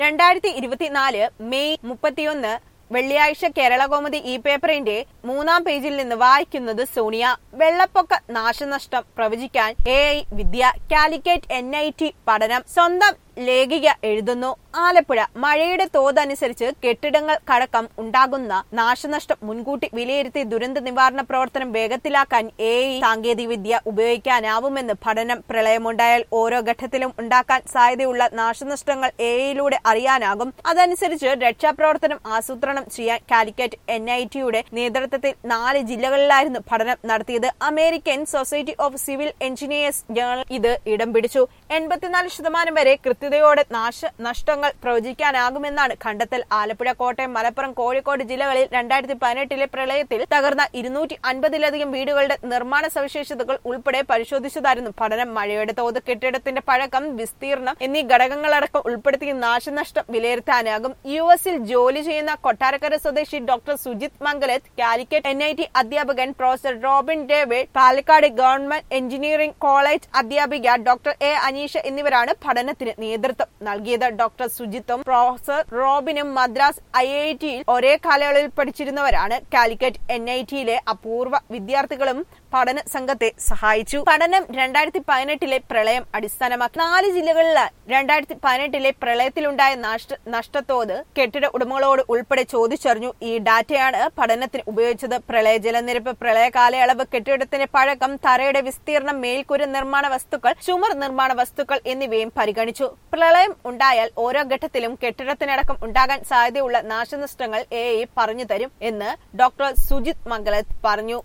രണ്ടായിരത്തി ഇരുപത്തിനാല് മെയ് മുപ്പത്തിയൊന്ന് വെള്ളിയാഴ്ച കേരളകൗമുദി ഈ പേപ്പറിന്റെ മൂന്നാം പേജിൽ നിന്ന് വായിക്കുന്നത് സോണിയ വെള്ളപ്പൊക്ക നാശനഷ്ടം പ്രവചിക്കാൻ എ ഐ വിദ്യ കാലിക്കറ്റ് എൻ ഐ ടി പഠനം സ്വന്തം ലേഖിക എഴുതുന്നു ആലപ്പുഴ മഴയുടെ തോതനുസരിച്ച് കെട്ടിടങ്ങൾ കടക്കം ഉണ്ടാകുന്ന നാശനഷ്ടം മുൻകൂട്ടി വിലയിരുത്തി ദുരന്ത നിവാരണ പ്രവർത്തനം വേഗത്തിലാക്കാൻ എ ഐ സാങ്കേതികവിദ്യ ഉപയോഗിക്കാനാവുമെന്ന് പഠനം പ്രളയമുണ്ടായാൽ ഓരോ ഘട്ടത്തിലും ഉണ്ടാക്കാൻ സാധ്യതയുള്ള നാശനഷ്ടങ്ങൾ എ ഐയിലൂടെ അറിയാനാകും അതനുസരിച്ച് രക്ഷാപ്രവർത്തനം ആസൂത്രണം ചെയ്യാൻ കാലിക്കറ്റ് എൻ ഐ ടിയുടെ നേതൃത്വത്തിൽ നാല് ജില്ലകളിലായിരുന്നു പഠനം നടത്തിയത് American Society of Civil Engineers journal ഇത് ഇടം പിടിച്ചു എൺപത്തിനാല് ശതമാനം വരെ കൃത്യതയോടെ നാശനഷ്ടങ്ങൾ പ്രവചിക്കാനാകുമെന്നാണ് കണ്ടെത്തൽ ആലപ്പുഴ കോട്ടയം മലപ്പുറം കോഴിക്കോട് ജില്ലകളിൽ രണ്ടായിരത്തി പതിനെട്ടിലെ പ്രളയത്തിൽ തകർന്ന ഇരുന്നൂറ്റി അൻപതിലധികം വീടുകളുടെ നിർമ്മാണ സവിശേഷതകൾ ഉൾപ്പെടെ പരിശോധിച്ചതായിരുന്നു പഠനം മഴയുടെ തോത് കെട്ടിടത്തിന്റെ പഴക്കം വിസ്തീർണം എന്നീ ഘടകങ്ങളടക്കം ഉൾപ്പെടുത്തി നാശനഷ്ടം വിലയിരുത്താനാകും യു എസിൽ ജോലി ചെയ്യുന്ന കൊട്ടാരക്കര സ്വദേശി doctor Sujith Mangalath Calicut N I T അധ്യാപകൻ professor Robin David Palakkad government engineering college അധ്യാപിക ഡോക്ടർ എ അനീഷ എന്നിവരാണ് പഠനത്തിന് നേതൃത്വം നൽകിയത് ഡോക്ടർ സുജിത്തും പ്രൊഫസർ റോബിനും മദ്രാസ് ഐ ഐ ടിയിൽ ഒരേ കാലയളവിൽ പഠിച്ചിരുന്നവരാണ് കാലിക്കറ്റ് എൻ ഐ ടിയിലെ അപൂർവ വിദ്യാർത്ഥികളും പഠന സംഘത്തെ സഹായിച്ചു പഠനം രണ്ടായിരത്തി പതിനെട്ടിലെ പ്രളയം അടിസ്ഥാനമാക്കി നാല് ജില്ലകളിൽ രണ്ടായിരത്തി പതിനെട്ടിലെ പ്രളയത്തിലുണ്ടായ നഷ്ട നഷ്ടത്തോത് കെട്ടിട ഉടമകളോട് ഉൾപ്പെടെ ചോദിച്ചറിഞ്ഞു ഈ ഡാറ്റയാണ് പഠനത്തിന് ഉപയോഗിച്ചത് പ്രളയ ജലനിരപ്പ് പ്രളയ കാലയളവ് കെട്ടിടത്തിന്റെ പഴക്കം തറയുടെ വിസ്തീർണം മേൽക്കൂര നിർമ്മാണ വസ്തുക്കൾ ചുമർ നിർമ്മാണ വസ്തുക്കൾ എന്നിവയും പരിഗണിച്ചു പ്രളയം ഉണ്ടായാൽ ഓരോ ഘട്ടത്തിലും കെട്ടിടത്തിനടക്കം ഉണ്ടാകാൻ സാധ്യതയുള്ള നാശനഷ്ടങ്ങൾ എ പറഞ്ഞു തരും എന്ന് ഡോക്ടർ സുജിത് മംഗലത്ത് പറഞ്ഞു